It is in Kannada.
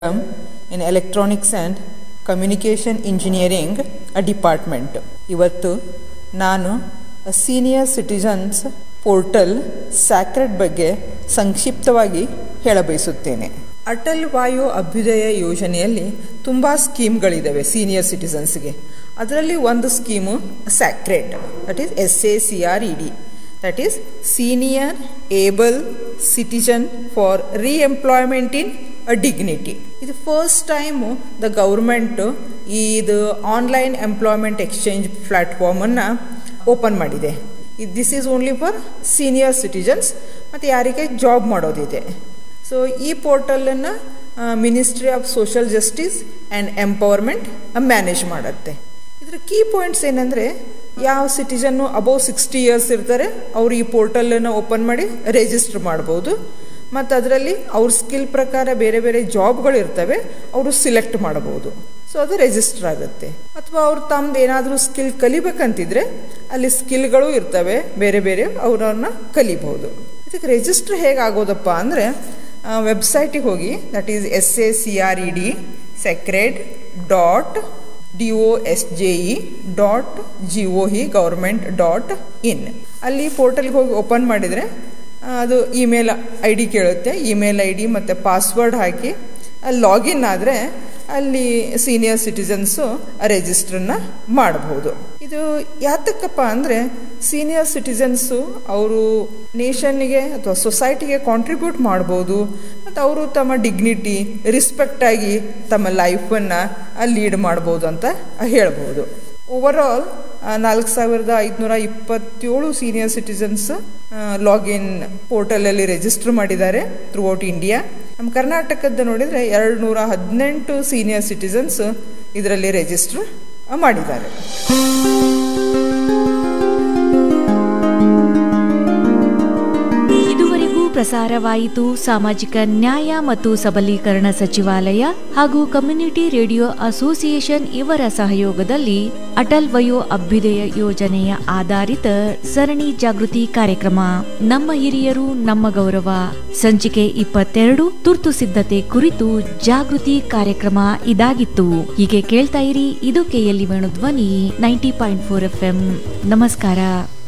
in electronics and communication engineering uh department ಇವತ್ತು ನಾನು ಸೀನಿಯರ್ ಸಿಟಿಜನ್ಸ್ ಪೋರ್ಟಲ್ ಸ್ಯಾಕ್ರೆಡ್ ಬಗ್ಗೆ ಸಂಕ್ಷಿಪ್ತವಾಗಿ ಹೇಳಬಯಸುತ್ತೇನೆ ಅಟಲ್ ವಾಯು ಅಭ್ಯುದಯ ಯೋಜನೆಯಲ್ಲಿ ತುಂಬ ಸ್ಕೀಮ್ಗಳಿದ್ದಾವೆ ಸೀನಿಯರ್ ಸಿಟಿಸನ್ಸ್ಗೆ ಅದರಲ್ಲಿ ಒಂದು scheme sacred that is S A C R E D that is senior able citizen for reemployment in a dignity ಇದು ಫಸ್ಟ್ ಟೈಮು ದ ಗೌರ್ಮೆಂಟು ಇದು ಆನ್ಲೈನ್ ಎಂಪ್ಲಾಯ್ಮೆಂಟ್ ಎಕ್ಸ್ಚೇಂಜ್ ಪ್ಲ್ಯಾಟ್ಫಾರ್ಮನ್ನು ಓಪನ್ ಮಾಡಿದೆ this is only for senior citizens ಮತ್ತು ಯಾರಿಗೆ ಜಾಬ್ ಮಾಡೋದಿದೆ ಸೊ ಈ ಪೋರ್ಟಲನ್ನು ministry of social justice and empowerment manage ಮಾಡುತ್ತೆ ಇದರ ಕೀ ಪಾಯಿಂಟ್ಸ್ ಏನಂದರೆ ಯಾವ ಸಿಟಿಜನ್ನು ಅಬೌವ್ ಸಿಕ್ಸ್ಟಿ ಇಯರ್ಸ್ ಇರ್ತಾರೆ ಅವರು ಈ ಪೋರ್ಟಲನ್ನು ಓಪನ್ ಮಾಡಿ ರಿಜಿಸ್ಟರ್ ಮಾಡ್ಬೋದು ಮತ್ತು ಅದರಲ್ಲಿ ಅವ್ರ ಸ್ಕಿಲ್ ಪ್ರಕಾರ ಬೇರೆ ಬೇರೆ ಜಾಬ್ಗಳು ಇರ್ತವೆ ಅವರು ಸಿಲೆಕ್ಟ್ ಮಾಡ್ಬೋದು ಸೊ ಅದು ರಿಜಿಸ್ಟರ್ ಆಗುತ್ತೆ ಅಥವಾ ಅವ್ರು ತಮ್ಮದು ಏನಾದರೂ ಸ್ಕಿಲ್ ಕಲಿಬೇಕಂತಿದ್ರೆ ಅಲ್ಲಿ ಸ್ಕಿಲ್ಗಳು ಇರ್ತವೆ ಬೇರೆ ಬೇರೆ ಅವರನ್ನ ಕಲಿಬಹುದು ಇದಕ್ಕೆ ರಿಜಿಸ್ಟರ್ ಹೇಗಾಗೋದಪ್ಪ ಅಂದರೆ ವೆಬ್ಸೈಟಿಗೆ ಹೋಗಿ that is S A C R E D sacred dot D O S J E dot G O E government dot in ಅಲ್ಲಿ ಪೋರ್ಟಲ್ಗೆ ಹೋಗಿ ಓಪನ್ ಮಾಡಿದರೆ ಅದು ಇಮೇಲ್ ಐ ಡಿ ಕೇಳುತ್ತೆ ಇಮೇಲ್ ಐ ಡಿ ಮತ್ತು ಪಾಸ್ವರ್ಡ್ ಹಾಕಿ ಅಲ್ಲಿ ಲಾಗಿನ್ ಆದರೆ ಅಲ್ಲಿ ಸೀನಿಯರ್ ಸಿಟಿಸನ್ಸು ರಿಜಿಸ್ಟ್ರನ್ನ ಮಾಡಬಹುದು ಇದು ಯಾತಕ್ಕಪ್ಪ ಅಂದರೆ ಸೀನಿಯರ್ ಸಿಟಿಸನ್ಸು ಅವರು ನೇಷನ್ನಿಗೆ ಅಥವಾ ಸೊಸೈಟಿಗೆ ಕಾಂಟ್ರಿಬ್ಯೂಟ್ ಮಾಡ್ಬೋದು ಮತ್ತು ಅವರು ತಮ್ಮ ಡಿಗ್ನಿಟಿ ರಿಸ್ಪೆಕ್ಟಾಗಿ ತಮ್ಮ ಲೈಫನ್ನು ಲೀಡ್ ಮಾಡ್ಬೋದು ಅಂತ ಹೇಳ್ಬೋದು ಓವರಾಲ್ ನಾಲ್ಕು ಸಾವಿರದ ಐದುನೂರ ಇಪ್ಪತ್ತೇಳು ಸೀನಿಯರ್ ಸಿಟಿಸನ್ಸ್ ಲಾಗಿನ್ ಪೋರ್ಟಲಲ್ಲಿ ರಿಜಿಸ್ಟರ್ ಮಾಡಿದ್ದಾರೆ ಥ್ರೂ ಔಟ್ ಇಂಡಿಯಾ ನಮ್ಮ ಕರ್ನಾಟಕದ ನೋಡಿದರೆ ಎರಡು ನೂರ ಹದಿನೆಂಟು ಸೀನಿಯರ್ ಸಿಟಿಸನ್ಸ್ ಇದರಲ್ಲಿ ರಿಜಿಸ್ಟರ್ ಮಾಡಿದ್ದಾರೆ ಇದುವರೆಗೂ ಪ್ರಸಾರವಾಯಿತು ಸಾಮಾಜಿಕ ನ್ಯಾಯ ಮತ್ತು ಸಬಲೀಕರಣ ಸಚಿವಾಲಯ ಹಾಗೂ ಕಮ್ಯುನಿಟಿ ರೇಡಿಯೋ ಅಸೋಸಿಯೇಷನ್ ಇವರ ಸಹಯೋಗದಲ್ಲಿ ಅಟಲ್ ವಯೋ ಅಭ್ಯುದಯ ಯೋಜನೆಯ ಆಧಾರಿತ ಸರಣಿ ಜಾಗೃತಿ ಕಾರ್ಯಕ್ರಮ ನಮ್ಮ ಹಿರಿಯರು ನಮ್ಮ ಗೌರವ ಸಂಚಿಕೆ ಇಪ್ಪತ್ತೆರಡು ತುರ್ತು ಸಿದ್ಧತೆ ಕುರಿತು ಜಾಗೃತಿ ಕಾರ್ಯಕ್ರಮ ಇದಾಗಿತ್ತು ಹೀಗೆ ಕೇಳ್ತಾ ಇರಿ ಇದು ಕೆಎಲ್ಇ ವೇಣು ಧ್ವನಿ ನೈಂಟಿ ಪಾಯಿಂಟ್ ಫೋರ್ ಎಫ್ ನಮಸ್ಕಾರ